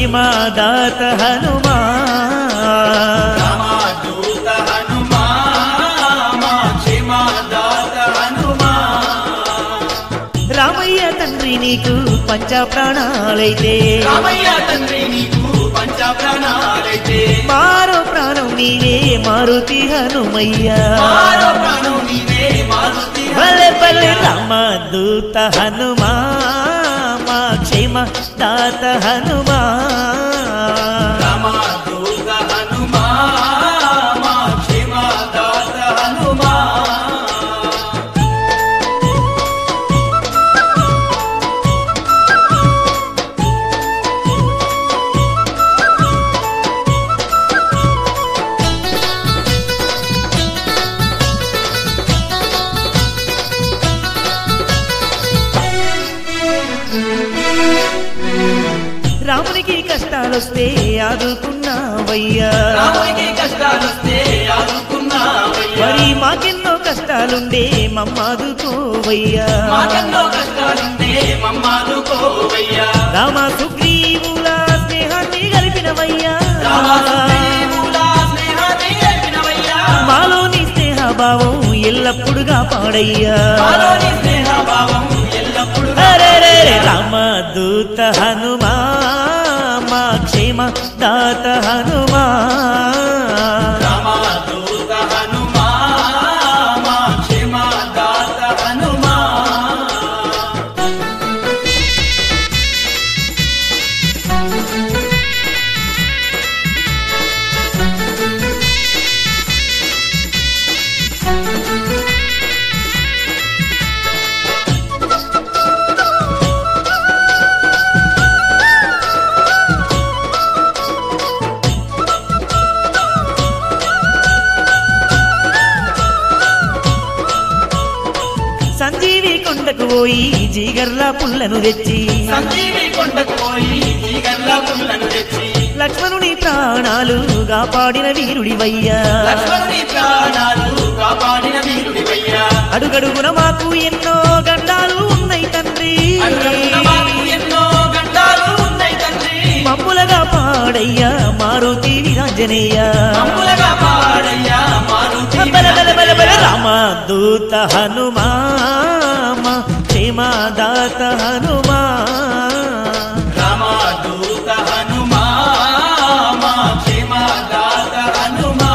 క్షేమదాత హనుమా రామదూత హనుమా మా క్షేమదాత హనుమా రామయ్య తండ్రి నీకు పంచ ప్రాణాలైతే రామయ్య తండ్రి నీకు పంచ ప్రాణాలైతే మారో ప్రాణం నీవే మారుతి హనుమయ్య మారో ప్రాణం నీవే మారుతి భలే భలే రామదూత హనుమా మా క్షేమ దాత హనుమా రామదూత హనుమా మా క్షేమదాత హనుమా రామునికి కష్టాలొస్తే ఆదుకున్నావయ్యా రామునికి కష్టాలొస్తే ఆదుకున్నావయ్యా మరి మాకెన్నో కష్టాలుండే మమ్మాదుకోవయ్యా మాకెన్నో కష్టాలుంటే మమ్మాదుకోవయ్యా రామ సుగ్రీవుల స్నేహాన్ని కలిపినవయ్యా రామసుగ్రీవుల స్నేహాన్ని గడిపినవయ్యా. మాలోని స్నేహ భావం ఎల్లప్పుడుగా పాడయ్యా మాలోని స్నేహభావం ఎల్లప్పుడూ అరెరెరె రామదూత హనుమా మా క్షేమ దాత హనుమా రామదూత హనుమా మా క్షేమదాత హనుమా సంజీవి కొండకు పోయి జీగర్ల పుల్లను తెచ్చి సంజీవి కొండకు పోయి ఈగల్ల పుల్లను తెచ్చి లక్ష్మణుని ప్రాణాలు కాపాడిన వీరుడివయ్యా లక్ష్మణుని ప్రాణాలు కాపాడిన వీరుడివయ్యా అడుగడుగున మాకు ఎన్నో గండాలు ఉన్నాయి తండ్రి అడుగడుగున మాకు ఎన్నో గండాలు ఉన్నాయి తండ్రి మమ్ములగా పాడయ్యా మారుతి వీరాంజనేయ మమ్ములగా పాడయ్యా మారుతి బల బల బల బల రామ దూత హనుమా మా క్షేమదాత హనుమా రామదూత హనుమా మా క్షేమదాత హనుమా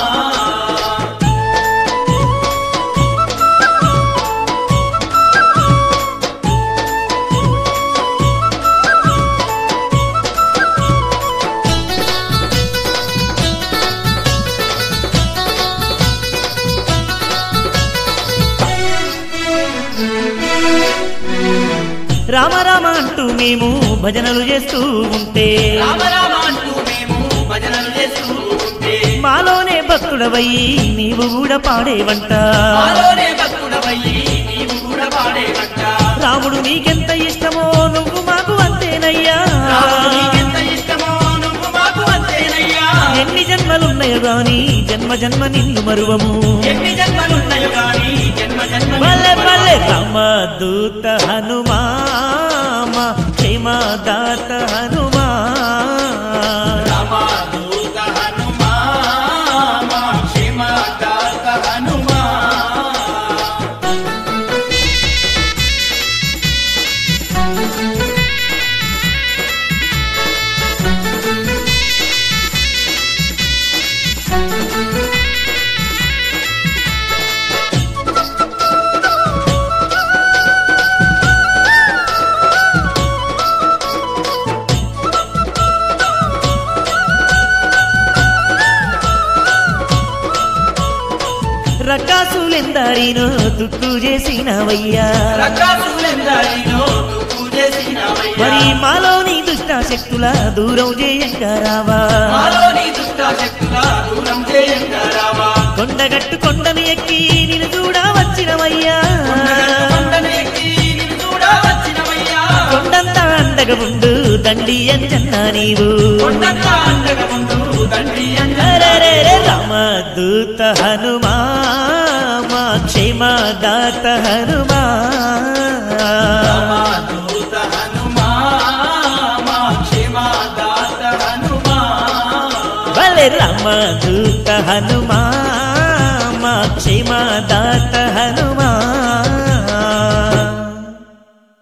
రామ రామ అంటూ మేము భజనలు చేస్తూ ఉంటే రామ రామ అంటూ మేము భజనలు చేస్తూ ఉంటే మాలోనే భక్తుడవయ్యి నీవు కూడా పాడేవంట మాలోనే భక్తుడవయ్యి నీవు కూడా పాడేవంట రాముడు నీకెంత ఇష్టమో నువ్వు మాకు అంతేనయ్యా రాముడు నీకెంత ఇష్టమో నువ్వు మాకు అంతేనయ్యా ఎన్ని జన్మలున్నాయో గాని జన్మ జన్మ నిన్ను మరువము ఎన్ని జన్మలున్నాయో గాని జన్మ జన్మ పల్లె పల్లె రామ దూత హనుమా మా క్షేమదాత హనుమా రామదూత హనుమా మా క్షేమదాత హనుమా రకాసులెందరినో దుక్కు చేసినవయ్యా రకాసులెందరినో తుక్కు చేసినవయ్యా. మరి మాలోని దుష్ట శక్తుల దూరం చేయంగా రావా మాలోని దుష్టాశక్తుల దూరం చేయంగా రావా. కొండగట్టు కొండను ఎక్కి నిన్ను చూడా వచ్చినవయ్యా కొండగట్టు కొండను ఎక్కి నిన్ను చూడా వచ్చినవయ్యా. కొండంతా అండగా ఉండు దండి అంజన్న నీవు కొండంతా అండగా ఉండు తండ్రి అంజన్న. అరెరెరె రామదూత హనుమా మా క్షేమదాత హనుమా రామదూత హనుమా మా క్షేమదాత అరే రామదూత హనుమా మా క్షేమదాత హనుమా